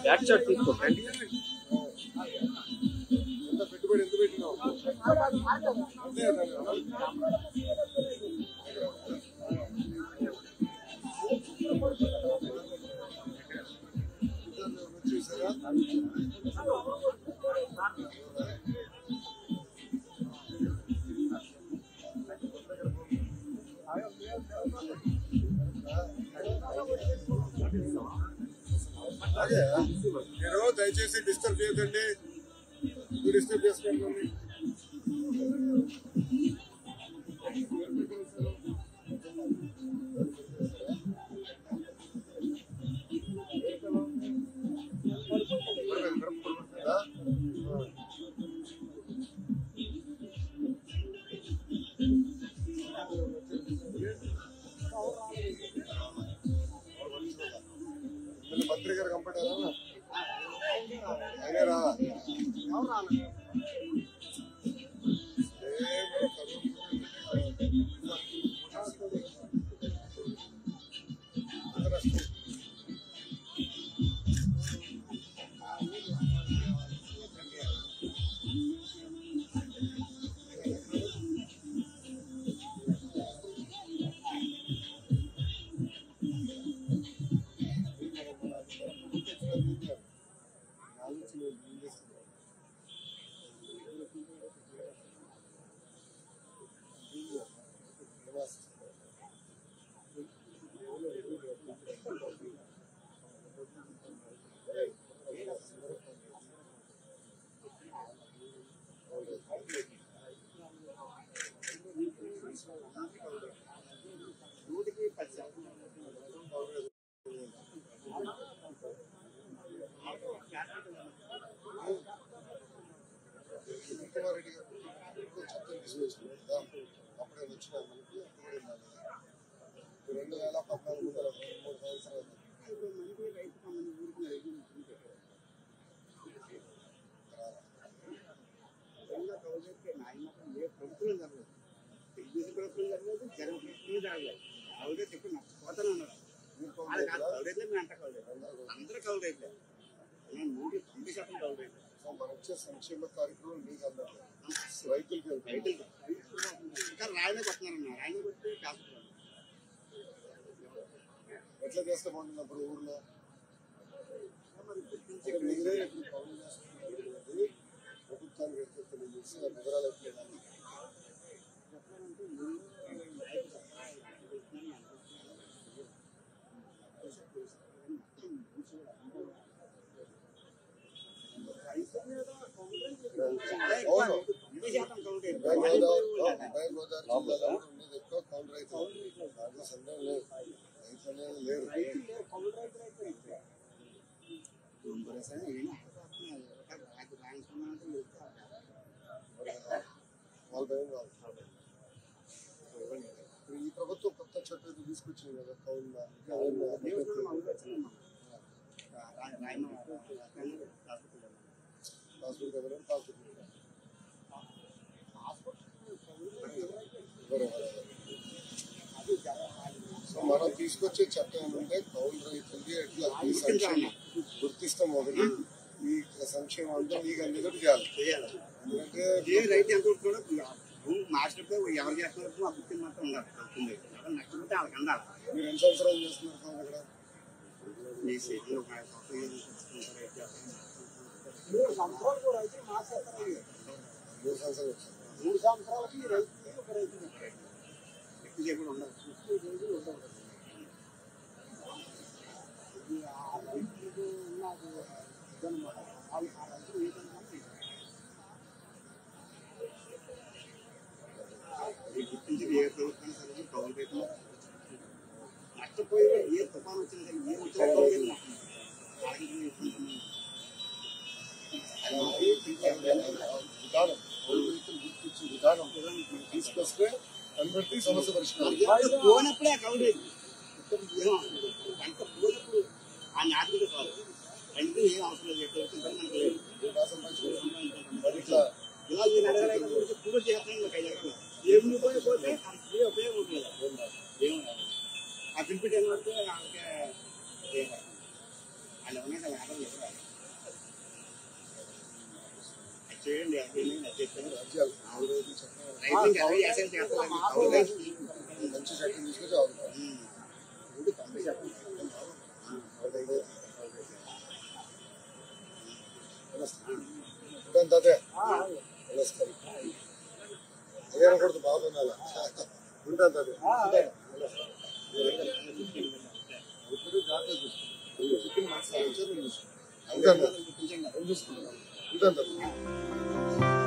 Back shot తీసుకోండి ఎంత పెట్టుబడి ఎంత పెట్టినావు అంతే కదా? చూసారా అదే మీరు దయచేసి డిస్టర్బ్ చేయకండి మీరు డిస్టర్బ్ చేసుకోండి మంత్రి గారు కంపడారా ఆయనే రా కుమారెడ్డి గారు చట్టం తీసుకొచ్చారు కదా అప్పుడే వచ్చిన మనకి అప్పుడు రెండు వేల పద్నాలుగు వందల మూడు సంవత్సరాలు అందరూ కౌలు రైతులే నూటి తొంభై శాతం కౌలు రైతులే సో మనం వచ్చే సంక్షేమ కార్యక్రమం మీకు అన్నట్టు రైతులకి వెళ్తుంది. రైతులు ఇంకా రాయనే కొట్టున్నారన్న రాయనే కొట్టి కాసుకుంటున్నారు ఎట్లా చేస్తే బాగుంటుంది అప్పుడు ఊర్లో అంటే మీరే ఇప్పుడు పనులు చేస్తున్నారు అనేది ప్రభుత్వానికి అయితే తెలియజేసి ఆ వివరాలు ఎట్లా అవును తొంభై శాతం కౌలు రైతులు ఉభయ గోదావరి ఉభయ గోదావరి జిల్లాలో కూడా ఉండేది ఎక్కువ కౌలు రైతులు దాంట్లో సందేహం లేదు రైతు అనేది లేరు వాళ్ళ భయం కాదు ఇప్పుడు ఈ ప్రభుత్వం కొత్త చట్టం ఏదో తీసుకొచ్చింది కదా కౌలు పాస్బుక్ కదా పాస్బుక్ సో మనం తీసుకొచ్చే చట్టం ఏంటంటే కౌలు రైతులకి ఎట్లా ఈ సంక్షేమం గుర్తిస్తాం ఒకటి ఈ సంక్షేమం అంతా మీకు అందుకటి చేయాలి ఎందుకంటే ఏ రైతు ఎంత కూడా భూమి మార్చినప్పుడు ఎవరు చేస్తున్నప్పుడు ఆ బుక్కిని మాత్రం ఉండాలి అవుతుంది ఎవరు నష్టపోతే వాళ్ళకి అందాలి మీరు ఎన్ని సంవత్సరాలు చేస్తున్నారు కౌలు ఇక్కడ మీ చేతిలో ఒక సంవత్సరం ఏదో చూసుకుంటారు, ఏం చేస్తారు. మూడు సంవత్సరాలు వచ్చారు మూడు సంవత్సరాలకి రైతు ఒక రైతు ఎక్కువ చేయకుండా ఉండదు ఇది ఆ రైతులకు ఉన్నది ఇదన్నమాట. వాళ్ళు ఆ రైతులు ఏ విధంగా ఈ గుర్తించి ఏ ప్రభుత్వం సరే కౌలు రైతులు నష్టపోయి ఏ తుఫాన్ వచ్చినా సరే ఏ వచ్చినా కౌలు రైతులు నష్టపోయి. వాళ్ళకి ఇబ్బంది ఉంది. విధానం కౌలు రైతులు గుర్తించే విధానం తీసుకొస్తే దాన్ని బట్టి సమస్య పరిష్కారం పంట పోనప్పుడే కౌలు రైతు పంట పోనప్పుడు ఆ నాటికి కాదు పంటకు ఏం అవసరం లేదు ఎక్కడ వచ్చిన పని మనకు లేదు ఏ మాసం పరిష్కారం మరి ఇట్లా ఇలా ఈ నడగలేక గురించి పూర్తి చేస్తాను ఇంకా ఐదు ఎకరాలు ఏమి పోయి పోతే అది ఏ ఉపయోగం లేదు ఏం రాదు. ఆ పిలిపిట్ ఏమంటే వాళ్ళకి ఏం రాదు. వాళ్ళు ఎవరైనా వ్యాపారం చెప్పారు రాజ్యాన్ని నచ్చేస్తాను రాజ్యాలు ఆ రోజు చట్టం రైతులకు ఎలా చేస్తారు చేస్తారు కౌలు రైతు మంచి చట్టం తీసుకొచ్చి అవుతారు ఇది కంపెనీ చెప్పండి ఉంటాను తాతయ్య నమస్కారం అయ్యాను కొడుతు బాగున్నాలా ఉంటాను తాతయ్య ఇప్పుడు జాగ్రత్త చూసుకో చికెన్ మసాలా ఉంటాను ఉంటాను తాతయ్య ఉంటాను తాతయ్య